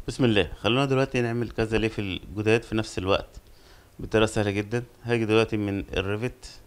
بسم الله خلونا دلوقتي نعمل كذا ليفل جداد في نفس الوقت بطريقة سهلة جدا هاجي دلوقتي من الريفت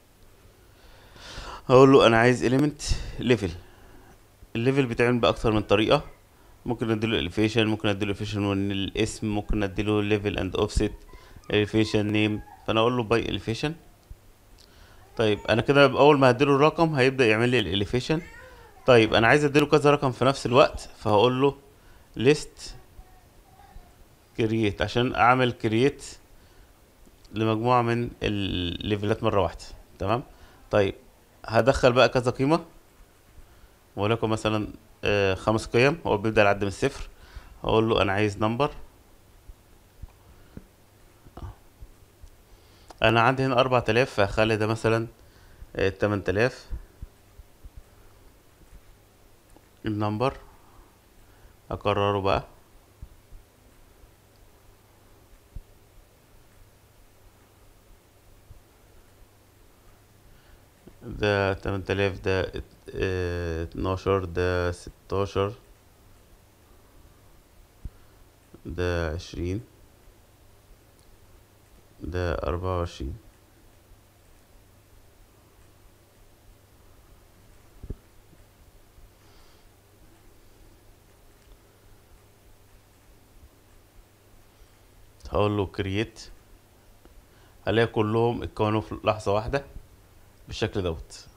هقول له انا عايز element level الليفل بيتعمل باكتر من طريقة ممكن اديله elevation ممكن اديله elevation من الاسم ممكن اديله level and offset elevation name فانا اقول له by elevation طيب انا كده اول ما هديله الرقم هيبدأ يعمل لي الاليفيشن طيب انا عايز اديله كذا رقم في نفس الوقت فهقول له list create عشان اعمل create لمجموعة من الليفلات مرة واحدة تمام طيب هدخل بقى كذا قيمة ولكن مثلا آه خمس قيم هو بيبدأ يعد من الصفر هقول له انا عايز نمبر انا عندي هنا اربعة الاف فهخلي ده مثلا آه تمن تلاف النمبر اكرره بقى ده تمن تلاف ده ات- اه، اتناشر ده ستاشر ده عشرين ده أربعة وعشرين هقول له create هلاقي كلهم اتكونوا في لحظة واحدة بالشكل دوت